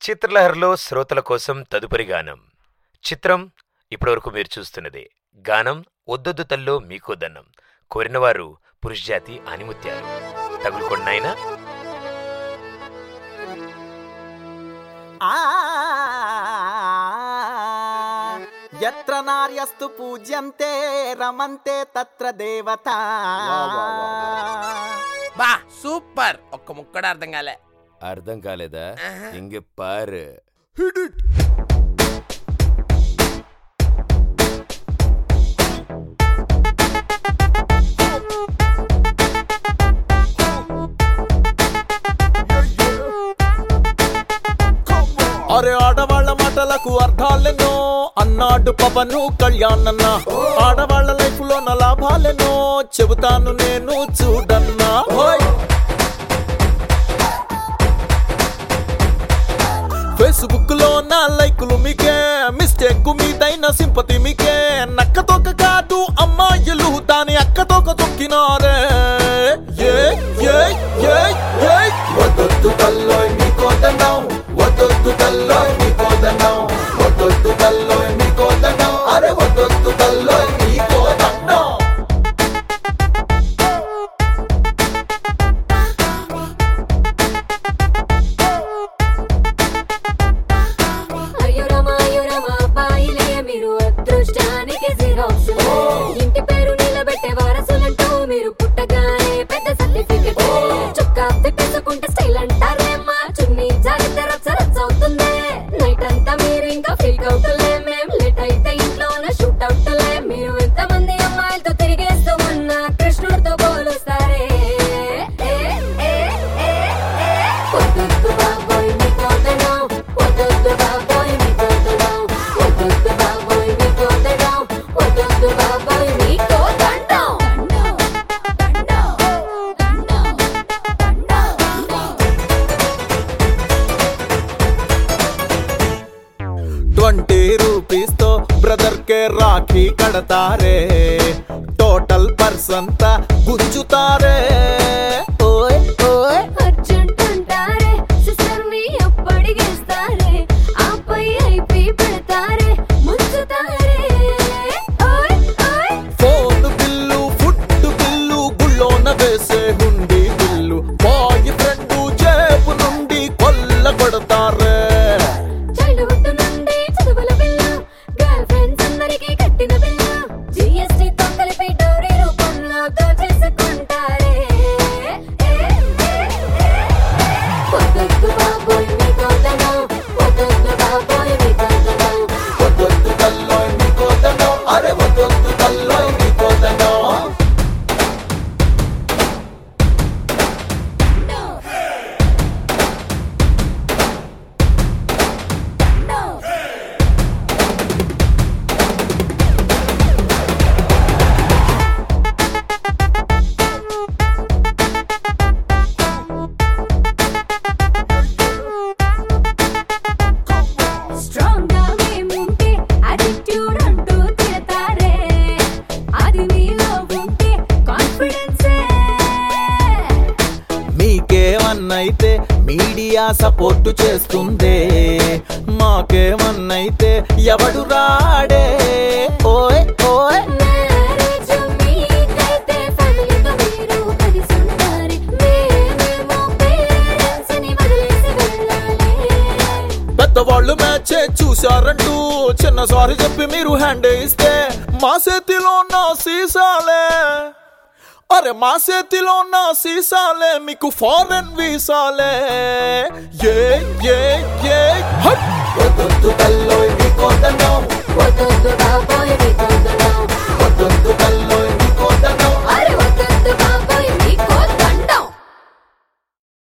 చిత్రలహరిలో శ్రోతల కోసం తదుపరి గానం చిత్రం ఇప్పటివరకు మీరు చూస్తున్నదే గానం ఒద్దొద్దు తల్లో మీకో దన్నం కోరినవారు పురుషజాతి ఆనిముత్యాలు తగులుకొండాయినా ఆ యత్ర నార్యస్తు పూజ్యంతే రమంతే తత్ర దేవత బా సూపర్ ఒక్క ముక్కడ అర్థం కాలే అర్థం కాలేదా ఇంక పారు అరే ఆడవాళ్ళ మాటలకు అర్థాలెన్నో అన్నాడు పవను కళ్యాణన్న ఆడవాళ్ళ లైఫ్ లో నా లాభాలెన్నో చెబుతాను నేను చూడన్నా హోయ్ ఫేస్బుక్ లో నా లైకులు మీకే మిస్టేక్ మీదైన సింపతి మీకే నక్కతోక కాదు అమ్మాయిలు దాని అక్కతోక తొక్కినారే ఏ ఏ ఏ ఏ వద్దొద్దు తల్లోయ్ నీకోదన్నాం వద్దొద్దు తల్లోయ్ నీకోదన్నాం వద్దొద్దు తల్లోయ్ నీకోదన్నాం అరే వద్దొద్దు తల్లోయ్ నీకోదన్నాం అయ్యో రామ అయ్యో రామ అబ్బాయిలే మీరు అదృష్టానికి జిరాక్స్ ఇంటి పేరు నిలబెట్టే వారసులంటూ మీరు పుట్టగానే పెద్ద సర్టిఫికెట్ చొక్కా తిప్పేసుకుంటే స్టైల్ అంటారేమ్మా చున్నీ జాగ్రత్త రచ్చ రచ్చ అవుతుంది నైట్ అంతా మీరు ఇంకా ఫీల్ అవుతులే మేం లేట్ అయితే ఇంట్లోన షూట్ అవుతులే మీరు ఎంతమంది అమ్మాయిలతో తిరిగేస్తూ ఉన్న కృష్ణుడితో పోలుస్తారే ఏ, ఏ, ఏ, ఏ. వద్దొద్దు బాబోయ్ నీకోదనం. వద్దొద్దు బాబోయ్ నీకోదనం. వద్దొద్దు బాబోయ్ నీకోదనం. వద్దొద్దు బాబోయ్ నీకోదండం. ట్వంటీ రూపీస్ తో బ్రదర్ కే రాఖీ కడతారే టోటల్ పర్సన్ తా గుంజుతారే ఓయ్ ఓయ్ అర్జెంట్ అంటారే సిస్టర్ని అప్పడిగేస్తారే ఆపై ఐపీ పెడతారే ముంచుతారే ఓయ్ ఓయ్ ఫోన్ బిల్లు ఫుడ్ బిల్లు గుళ్ళోన వేసే హుండీ బిల్లు బాయ్ ఫ్రెండ్ జేబు నుండి కొల్ల కొడతారే చైల్డ్హుడ్ నుండి చదువుల బిల్ల గర్ల్ ఫ్రెండ్స్ అందరికీ కట్టిన బిల్ల జిఎస్టీ తో కలిపి డౌరీ రూపంలో దోచేసుకుంటారే ఏ, ఏ, ఏ. వద్దొద్దు బాబోయ్ నీకోదనం. వద్దొద్దు బాబోయ్ నీకోదనం. వద్దొద్దు తల్లోయ్ నీకోదనం అరే వద్దొద్దు తల్లోయ్ నీకోదనం స్ట్రాంగ్ గా మేముంటే attitude అంటూ తిడతారే. అది మీలో ఉంటే కాన్ఫిడెన్సే మీకేమన్నైతే మీడియా సపోర్ట్ చేస్తుందే మాకేమన్నైతే ఎవడు రాడే ఓయ్ ఓయ్ మ్యారేజ్ మీకైతే ఫ్యామిలీతో మీరు కలిసి ఉండాలి. మేమేమో parents ని వదిలేసి వెళ్ళాలి. పెద్దవాళ్ళు మ్యాచ్ చూశారంటూ చిన్న సారీ చెప్పి మీరు హ్యాండ్ ఇస్తే మా చేతిలో నా సీసాలే అరే మా చేతిలో నా సీసాలే మీకు ఫారెన్ వీసాలే ఏ ఏ ఏ హట్ వద్దొద్దు తల్లోయ్ నీకోదన్నాం వద్దొద్దు బాబోయ్ నీకు